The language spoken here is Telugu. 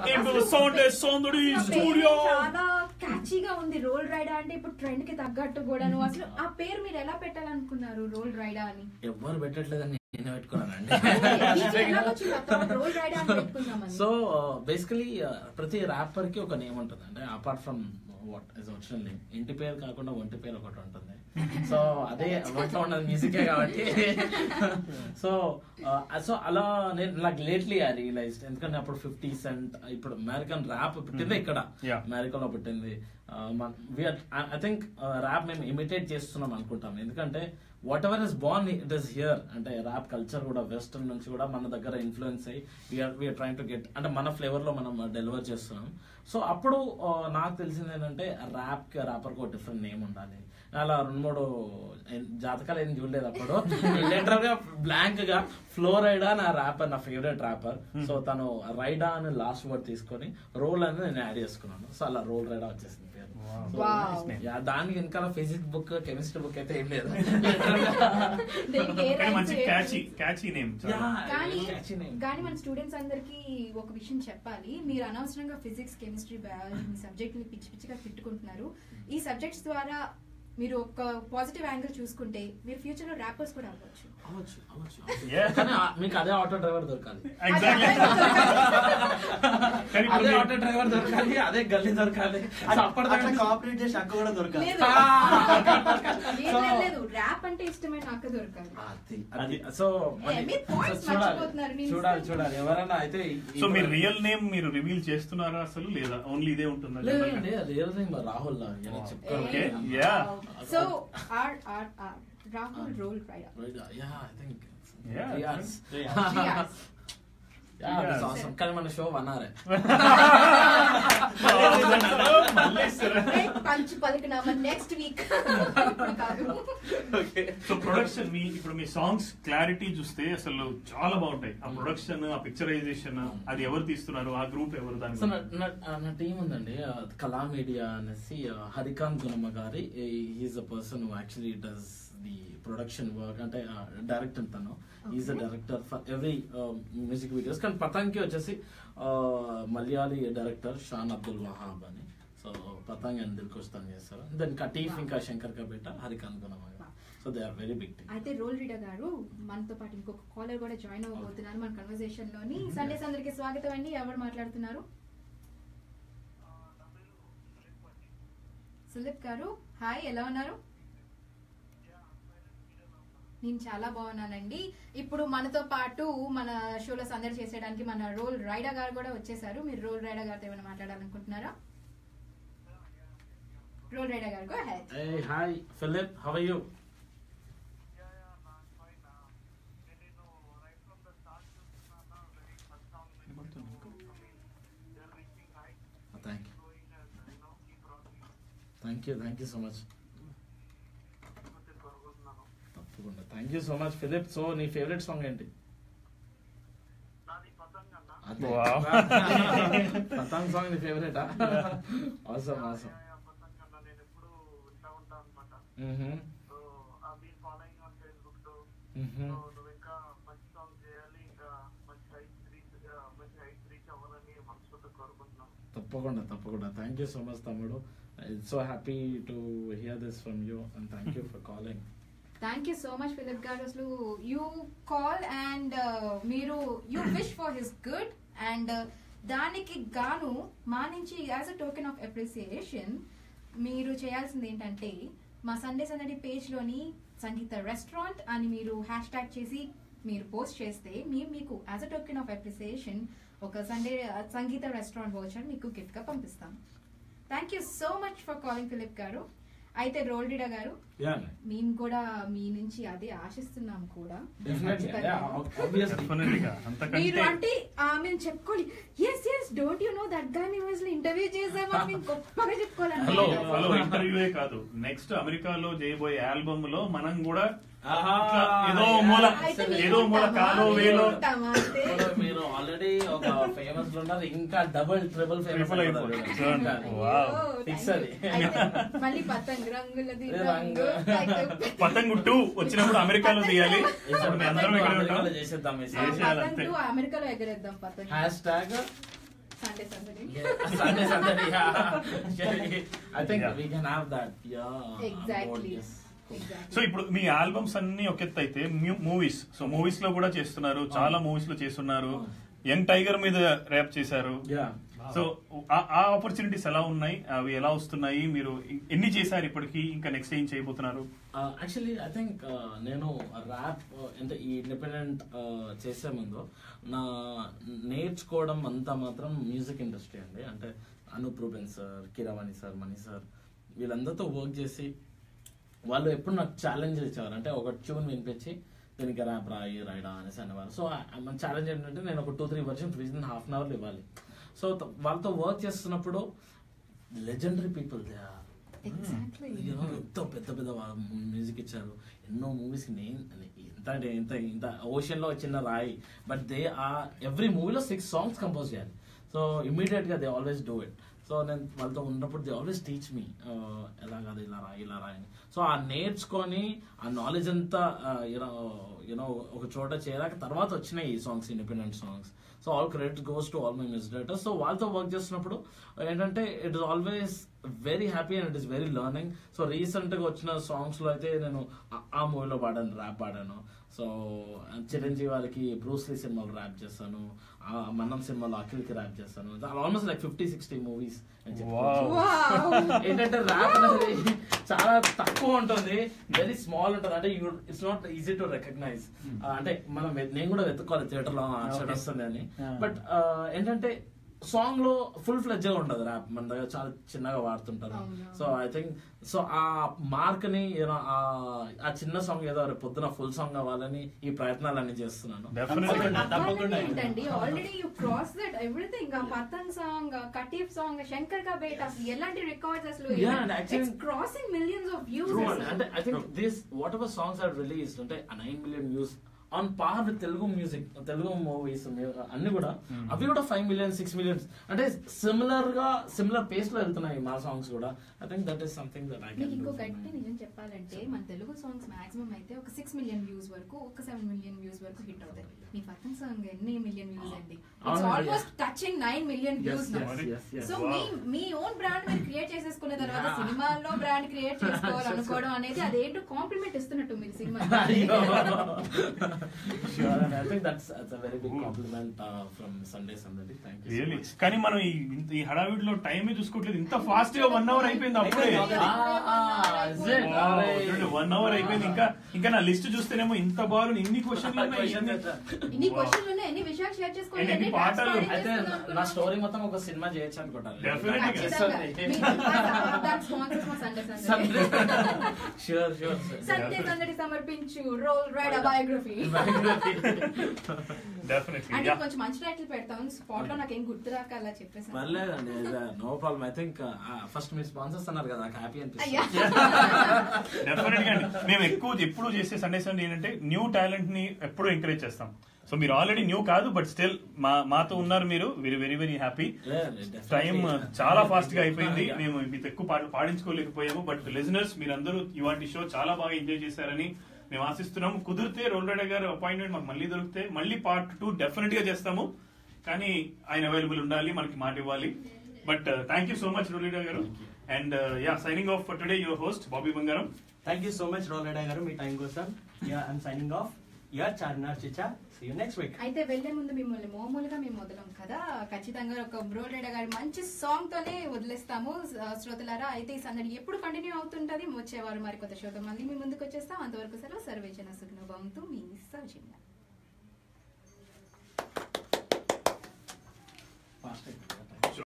into the Sunday Sundari studio. చాలా క్యాచీగా ఉంది రోల్ రైడా అంటే ఇప్పుడు ట్రెండ్ కి తగ్గట్టు కూడాను అసలు ఆ పేరు మీరు ఎలా పెట్టాలనుకున్నారు రోల్ రైడా అని ఎవ్వరు పెట్టట్లేదని నేనే పెట్టుకున్నానండి మీకు ఎలా వచ్చింది ఆ thought? రోల్ రైడా అని పెట్టుకుందామని సో బేసికలీ ప్రతి ర్యాపర్ కి ఒక నేమ్ ఉంటుంది అంటే apart from what is original name ఇంటి పేరు కాకుండా ఒంటి పేరు ఒకటి ఉంటుంది సో అదే ఒంట్లో ఉన్నది మ్యూజికే కాబట్టి సో సో అలా నేను నాకు లేట్లీ ఐ రియలైజ్ ఎందుకంటే అప్పుడు ఫిఫ్టీ సెంట్ ఇప్పుడు అమెరికన్ ర్యాప్ పుట్టింది ఇక్కడ Yeah. అమెరికాలో పుట్టింది ఐ థింక్ ర్యాప్ మేము ఇమిటేట్ చేస్తున్నాం అనుకుంటాం ఎందుకంటే whatever is born it is here అంటే ర్యాప్ కల్చర్ కూడా వెస్టర్న్ నుంచి కూడా మన దగ్గర ఇన్ఫ్లుయెన్స్ అయ్యి we are we are trying to get అంటే మన ఫ్లేవర్ లో మనం డెలివర్ చేస్తున్నాం సో అప్పుడు ఆ, నాకు తెలిసింది ఏంటంటే ర్యాప్ కి ర్యాపర్ కి ఒక డిఫరెంట్ నేమ్ ఉండాలి అలా రెండు మూడు ఏం- జాతకాలు ఏం చూడలేదు అప్పుడు లెటర్ గా బ్లాంక్ గా ఫ్లోరైడా నా ర్యాపర్ నా ఫేవరెట్ ర్యాపర్ సో తను రైడా అని లాస్ట్ వర్డ్ తీసుకొని రోల్ అని నేను యాడ్ చేసుకున్నాను సో అలా రోల్ రైడా వచ్చేసింది పేరు So, Wow. yeah, దానికి ఇంకా ఫిజిక్స్ బుక్ కెమిస్ట్రీ బుక్ అయితే ఏం లేదు దీనికి ఏ కానీ rhymes మంచి ఏ- క్యాచీ క్యాచీ నేమ్ కానీ catchy name. కానీ మన స్టూడెంట్స్ అందరికి ఒక విషయం చెప్పాలి మీరు అనవసరంగా ఫిజిక్స్ కెమిస్ట్రీ బయాలజీ మీ సబ్జెక్ట్ ని పిచ్చి పిచ్చిగా తిట్టుకుంటున్నారు ఈ సబ్జెక్ట్స్ ద్వారా మీరు ఒక పాజిటివ్ యాంగిల్ చూసుకుంటే మీరు ఫ్యూచర్ లో ర్యాపర్స్ కూడా అవ్వచ్చు అవ్వచ్చు, అవ్వచ్చు, Yeah. అవ్వచ్చు. కానీ ఆ- మీకు అదే ఆటో డ్రైవర్ దొరకాలి ఎగ్జాక్ట్లీ కానీ అదే ఇప్పుడు ఆటో డ్రైవర్ దొరకాలి అదే గల్లీ దొరకాలి సో అప్పటిదాకా అట్లా కాపరేట్ చేసి అక్క కూడా దొరకాలి లేదు లేదు, లేదు, లేదు ర్యాప్ అంటే ఇష్టమైన అక్క దొరకాలి అది అది సో మరి- మీరు points సో చూడాలి మర్చిపోతున్నారు, నేను చూడాలి ఇస్తాను. చూడాలి ఎవరైనా అయితే ఈ- సో మీరు ఇప్పుడు- రియల్ నేమ్ మీరు రివీల్ చేస్తున్నారా అసలు లేదా ఓన్లీ ఇదే ఉంటుందా లేదండి రియల్ నేమ్ రాహుల్ లా, ఇలా చెప్తాను. Okay, yeah. So R R R Rahul Roll Rida Right, yeah, I think it's- Yeah, three hours. Three Yeah, that's Yes. awesome. కానీ మన షో వన్ అవర్ పంచు పలికినామా నెక్స్ట్ వీక్ కాదు సో ప్రొడక్షన్ మీ ఇప్పుడు మీ సాంగ్స్ క్లారిటీ చూస్తే అసలు చాలా బాగుంటాయి ఆ ప్రొడక్షన్ ఆ పిక్చరైజేషన్ అది ఎవరు తీస్తున్నారు ఆ గ్రూప్ ఎవరు దాని సో నా- నా- నా టీం ఉందండి ఆ, కళా మీడియా అనేసి ఆ, హరికాంత్ గుణమ్మ గారి is a person actually does the production work అంటే డైరెక్టర్ తను is a director for every music videos కానీ పతంగి వచ్చేసి ఆ, మలయాళీ డైరెక్టర్ షాన్ అబ్దుల్ వహాబ్ అని సో పతంగ్ అని దిల్కోష్ తను చేస్తారు దెన్ కటీఫ్ ఇంకా శంకర్ కబేట హరికాంత్ గుణమ్మ గారు so they are very big team అయితే రోల్ రీడర్ గారు మనతో పాటు ఇంకొక కాలర్ కూడా జాయిన్ అవ్వబోతున్నారు మన కన్వర్సేషన్ లోని సండేస్ అందరికి స్వాగతం అండి ఎవరు మాట్లాడుతున్నారు సులిప్ గారు హాయ్ ఎలా ఉన్నారు నేను చాలా బాగున్నానండి ఇప్పుడు మనతో పాటు మన షోలో సందడి చేసేయడానికి మన రోల్ రైడర్ గారు కూడా వచ్చేసారు మీరు రోల్ రైడర్ గారితో ఏమైనా మాట్లాడాలనుకుంటున్నారా రోల్ రైడర్ గారు go ahead. Hey, hi, Philip. How are you? Oh, thank you. Thank you, thank you so much. తప్పకుండా thank you so much Philip so నీ ఫేవరెట్ సాంగ్ ఏంటి అదే. Wow. పతంగ్ సాంగ్ నీ ఫేవరెటా అవసరం అవసరం మ్మ్. మ్మ్. తప్పకుండా తప్పకుండా థ్యాంక్ యూ సో మచ్ తమ్ముడు so happy to hear this from you and thank you for calling thank you so much Philip గారు అసలు యూ కాల్ అండ్ మీరు you wish for his good and దానికి గాను మా నుంచి as a token of appreciation మీరు చేయాల్సింది ఏంటంటే మా సండే సందడి పేజ్లోని సంగీత రెస్టారెంట్ అని మీరు హ్యాష్ ట్యాగ్ చేసి మీరు పోస్ట్ చేస్తే మేము మీకు as a token of appreciation ఒక సండే సంగీత రెస్టారెంట్ వోచర్ మీకు గిఫ్ట్గా పంపిస్తాం thank you so much for calling Philip గారు అయితే రోల్ రీడా గారు యా మేము కూడా మీ నుంచి అదే ఆశిస్తున్నాం కూడా డెఫినెట్లీ ఆబ్వియస్లీ Definitely గా. మీరు అంతకంటే అంటే ఆ, మేము చెప్పుకోవాలి yes yes don't you know that గా న్యూస్ లో ఇంటర్వ్యూ చేసామని మేము గొప్పగా హలో చెప్పుకోవాలి హలో ఇంటర్వ్యూయే కాదు నెక్స్ట్ అమెరికాలో చేయబోయే ఆల్బమ్ లో మనం కూడా ఆహా. ఇట్లా ఏదో మూల అయితే మేము ఏదో మూల ఉంటామా? కాలో మేము వేలో ఉంటామా అంటే? మీరు ఆల్రెడీ ఒక ఫేమస్ లో ఉన్నారు ఇంకా డబుల్ ట్రిపుల్ ఫేమస్ Triple అయిపోతుంది. చూడండి. ఓ, Wow. thank Fix you. అది. అయితే మళ్ళీ పతంగ్ రంగులది రంగు. రంగు పతంగు టూ వచ్చినప్పుడు అమెరికాలో తీయాలి అప్పుడు మేము అందరం ఇక్కడ ఉంటాం చేసేద్దాం ఆ, చేసేయాలి పతంగ్ అంతే. టూ అమెరికాలో ఎగరేద్దాం పతంగ్ hash tag Sunday Sunday Sunday, Sunday, yeah. I think Yeah. we can have that. Yeah. Exactly. Yes. Exactly. So ఇప్పుడు మీ ఆల్బమ్స్ అన్ని ఒక ఎత్తు అయితే మూవీస్ సో మూవీస్ లో కూడా చేస్తున్నారు చాలా మూవీస్ లో చేస్తున్నారు యంగ్ టైగర్ మీద ర్యాప్ చేశారు Yeah. సో ఆ- ఆ ఆపర్చునిటీస్ ఎలా ఉన్నాయి అవి ఎలా వస్తున్నాయి మీరు ఎన్ని చేశారు ఇప్పటికి ఇంకా నెక్స్ట్ ఏం చేయబోతున్నారు యాక్చువల్లీ ఐ థింక్ నేను ర్యాప్ అంటే ఈ ఇండిపెండెంట్ చేసే ముందు నా నేర్చుకోవడం అంతా మాత్రం మ్యూజిక్ ఇండస్ట్రీ అండి అంటే Anup Rubens sir Keeravani sir Mani sir వీళ్ళందరితో వర్క్ చేసి వాళ్ళు ఎప్పుడు నాకు ఛాలెంజ్ ఇచ్చేవారు అంటే ఒక ట్యూన్ వినిపించి దీనికి ర్యాప్ రాయి రాయడా అనేసి అనేవారు సో మన ఛాలెంజ్ ఏంటంటే నేను ఒక two three versions within half an అవర్లో ఇవ్వాలి సో వాళ్ళతో వర్క్ చేస్తున్నప్పుడు legendary people they are Exactly. ఎంతో పెద్ద పెద్ద మ్యూజిక్ ఇచ్చారు ఎన్నో మూవీస్ నేను ఇంత అంటే ఇంత ఇంత ఓషన్ లో చిన్న రాయి బట్ దే ఆ ఎవ్రీ మూవీలో సిక్స్ సాంగ్స్ కంపోజ్ చేయాలి సో ఇమీడియట్ గా they always do it so నేను వాళ్ళతో ఉన్నప్పుడు దే ఆల్వేస్ టీచ్ మీ ఎలా కాదు ఇలా రాయి ఇలా రాయి అని సో ఆ నేర్చుకొని ఆ నాలెడ్జ్ అంతా యూనో యూనో ఒక చోట చేరాక తర్వాత వచ్చినాయి ఈ songs independent songs so all credit goes to all my music director so వాళ్ళతో వర్క్ చేస్తున్నప్పుడు ఏంటంటే it is always very happy and it is very learning so recent గా వచ్చిన సాంగ్స్ లో అయితే నేను ఆ- ఆ మూవీలో పాడాను ర్యాప్ పాడాను సో చిరంజీవి వాళ్ళకి బ్రూస్లీ సినిమాలో ర్యాప్ చేస్తాను ఆ మన్నం సినిమాలో అఖిల్కి ర్యాప్ చేస్తాను almost like fifty sixty movies Wow. Wow. ఏంటంటే ర్యాప్ అనేది చాలా తక్కువ ఉంటుంది వెరీ స్మాల్ ఉంటుంది అంటే it's not easy to recognise అంటే మనం వె- నేను కూడా వెతుక్కోవాలి థియేటర్ లో Okay. వస్తుంది అని Yeah. బట్ ఏంటంటే సాంగ్ లో ఫుల్ ఫ్లెడ్జ్ గా ఉండదు ర్యాప్ మన దగ్గర చాలా చిన్నగా వాడుతుంటారు అవును. సో ఐ థింక్ సో ఆ మార్క్ ని యూనో ఆ చిన్న సాంగ్ ఏదో రేపు పొద్దున ఫుల్ సాంగ్ అవ్వాలని ఈ ప్రయత్నాలన్నీ చేస్తున్నాను డెఫినెట్లీ తప్పకుండా, తప్పకుండా. ఏంటండి already you cross that everything ఆ పతన్ సాంగ్ కటీఫ్ సాంగ్ శంకర్ కా బేట్ అసలు ఎలాంటి రికార్డ్స్ అసలు Yeah, and actually- it's crossing millions of views True అండి. అంటే I think this whatever songs are released అంటే nine million views on par with Telugu music Telugu movies అన్ని కూడా అవి కూడా ఫైవ్ మిలియన్ సిక్స్ మిలియన్స్ అంటే సిమిలర్ గా సిమిలర్ పేస్ లో వెళ్తున్నాయి మా సాంగ్స్ కూడా I think that is something that I మీకు ఇంకో గట్టి నిజం చెప్పాలంటే మన తెలుగు సాంగ్స్ మాక్సిమం అయితే ఒక సిక్స్ మిలియన్ వ్యూస్ వరకు ఒక సెవెన్ మిలియన్ వ్యూస్ వరకు హిట్ అవుతాయి మీ పతన్ సాంగ్ ఎన్ని మిలియన్ వ్యూస్ అండి ఇట్స్ అవునండి. Almost touching nine million views yes, yes, yes. So మీ మీ ఓన్ బ్రాండ్ మీరు క్రియేట్ చేసేసుకున్న తర్వాత Yeah. సినిమాల్లో బ్రాండ్ క్రియేట్ చేసుకోవాలి అనుకోవడం అనేది అదేంటో కాంప్లిమెంట్ ఇస్తున్నట్టు మీరు సినిమా sure and I think that's a very big compliment from Sunday సందడి థ్యాంక్ యూ రియలీ కానీ మనం ఈ ఇంత- ఈ హడావిడిలో టైమే చూసుకోవట్లేదు ఇంత ఫాస్ట్ గా వన్ అవర్ అయిపోయింది అప్పుడే వన్ అవర్ అయిపోయింది ఇంకా ఇంకా నా లిస్ట్ చూస్తేనేమో ఇంత బాగుంది ఇన్ని క్వశ్చన్లు ఉన్నాయి ఇన్ని- ఇన్ని క్వశ్చన్లు ఉన్నాయి ఎన్ని విషయాలు షేర్ చేసుకోవాలి ఎన్ని ఎన్ని పాటలు. టాస్క్లు అయితే చేస్తున్నాం నా అనుకున్నాం. స్టోరీ మొత్తం ఒక సినిమా చేయొచ్చు అనుకుంటాను Definitely. ఖచ్చితంగా. మీ- ఆ- దాని sponsors మా సండే సందడి. షూర్ షూర్ సండే సందడి సమర్పించు రోల్ రైడ్ బయోగ్రఫీ డెఫినెట్లీ అంటే కొంచెం మంచి టైటిల్ పెడతాం స్పాట్ లో నాకేం గుర్తు రాక అలా చెప్పేసి పర్లేదండి no problem I think first మీరు స్పాన్సర్స్ అన్నారు కదా నాకు హ్యాపీ అయ్యా అనిపిస్తుంది డెఫినెట్ గా అండి మేము ఎక్కువ ఎప్పుడు చేసే సండే సండే ఏంటంటే న్యూ టాలెంట్ ని ఎప్పుడు ఎంకరేజ్ చేస్తాం సో మీరు ఆల్రెడీ న్యూ కాదు బట్ స్టిల్ మా మాతో ఉన్నారు మీరు very very very happy time చాలా ఫాస్ట్ గా అయిపోయింది మేము మీతో ఎక్కువ పాట పాడించుకోలేకపోయాము బట్ లిజనర్స్ మీరందరూ ఇవాటి షో చాలా బాగా ఎంజాయ్ చేశారని మేము ఆశిస్తున్నాము కుదిరితే రోల్ రైడర్ గారు అపాయింట్మెంట్ మాకు మళ్ళీ దొరికితే మళ్ళీ పార్ట్ టూ డెఫినెట్ గా చేస్తాము కానీ ఆయన అవైలబుల్ ఉండాలి మనకి మాట ఇవ్వాలి but thank you so much Roll Rida గారు and yeah signing off for today your host Bobby Bangaram thank you so much Rollrida గారు మీ టైం కోసం yeah I'm signing off yeah Charminar చిచ్చా సీ యూ నెక్స్ట్ వీక్ అయితే వెళ్లే ముందు మిమ్మల్ని మామూలుగా మేము వదలం కదా ఖచ్చితంగా ఒక బ్రోడెడ్ గారి మంచి సాంగ్ తోనే వదిలేస్తాము ఆ, శ్రోతలారా అయితే ఈ సందడి ఎప్పుడు కంటిన్యూ అవుతుంటది వచ్చేవారు మరి కొత్త షోతో మళ్ళీ మీ ముందుకు వచ్చేస్తాం అంతవరకు సెలవు సర్వేజన సుఖన భవంతు మీ సౌజన్య